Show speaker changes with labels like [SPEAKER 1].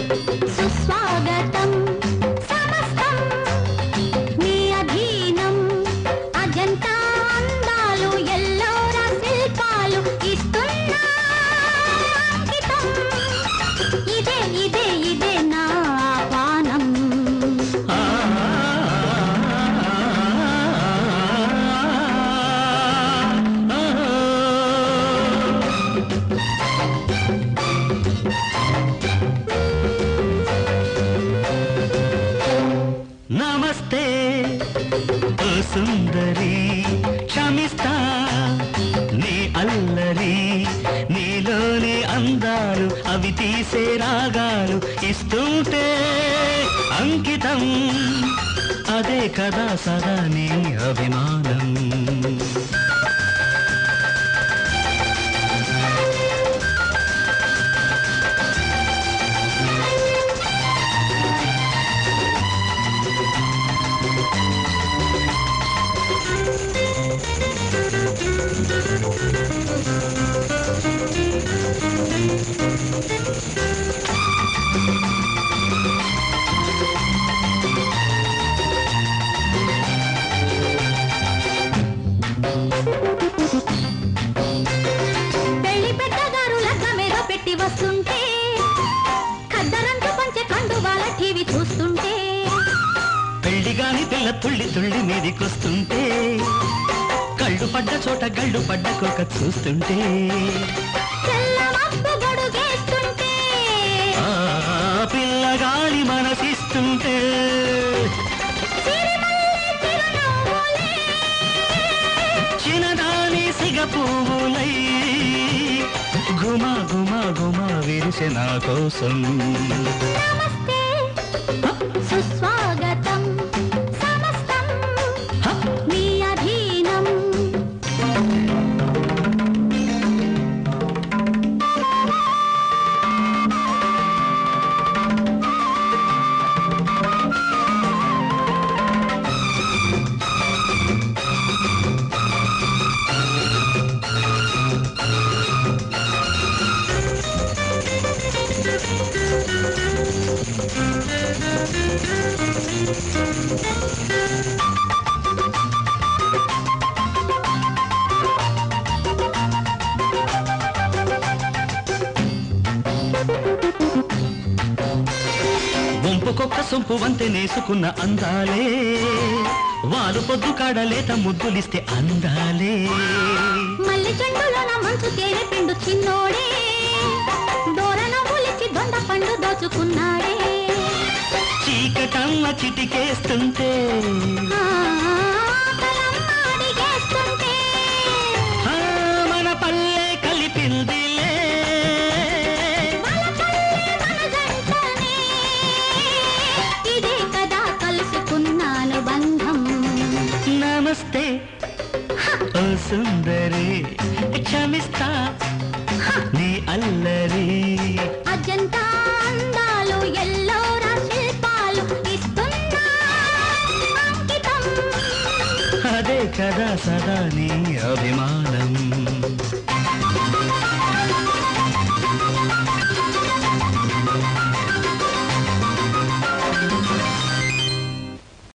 [SPEAKER 1] సుస్వాగతం సమస్తం నీ అధీనం అజంతా అందాలు ఎల్లోరా శిల్పాలు ఇస్తున్నా అంకితం ఇదే ఇదే ఇదే నా ఆహ్వానం
[SPEAKER 2] నమస్తే ఓ సుందరి క్షమిస్తా నీ అల్లరి నీలోని అందాలు అవి తీసే రాగాలు ఇస్తుంటే అంకితం అదే కదా సదా నీ అభిమానం
[SPEAKER 1] పెళ్లి పెట్టగారు లగ్గమేదో పెట్టి వస్తుంటే ఖద్దరంటూ పంచె కండు వాళ్ళ టీవీ చూస్తుంటే
[SPEAKER 2] పెళ్లిగాని పిల్ల తుళ్ళి తుళ్ళి మీదికొస్తుంటే కళ్ళు పడ్డ చోట గళ్ళు పడ్డ కోక చూస్తుంటే
[SPEAKER 1] తెల్ల మబ్బు గొడుగేస్తుంటే
[SPEAKER 2] ఆ పిల్లగాలి మనసిస్తుంటే
[SPEAKER 1] సిరిమల్లె చిరునవ్వులే
[SPEAKER 2] చిన్నదాని సిగ పువ్వులై గుమ గుమ గుమ విరిసె నా కోసం
[SPEAKER 1] నమస్తే సుస్వాగతం సమస్తం
[SPEAKER 2] హ!
[SPEAKER 1] నీ అధీనం
[SPEAKER 2] వంపుకొక్క సొంపు వంతె నేసుకున్న అందాలే వారు పొద్దు కాడలేత ముద్దులిస్తే అందాలే
[SPEAKER 1] మల్లి చెండులోన మంచు తేనె పిండు చిన్నోడే దూరన ఒలిచి దొండ పండు దోచుకున్నాడే
[SPEAKER 2] చీకటమ్మ చిటికేస్తుంటే
[SPEAKER 1] ఆ, కలమ్మ అడిగేస్తుంటే
[SPEAKER 2] ఆ, మన పల్లె కలిపిందిలే
[SPEAKER 1] వలపల్లె మన జంటనే. ఇదే కదా కలుసుకున్నాను బంధం
[SPEAKER 2] నమస్తే ఓ సుందరి క్షమిస్తా నీ అల్లరి
[SPEAKER 1] అజంతా అందాలు ఎల్లోరా శిల్పాలు ఇస్తున్నా అంకితం
[SPEAKER 2] అదే కదా సదా నీ అభిమానం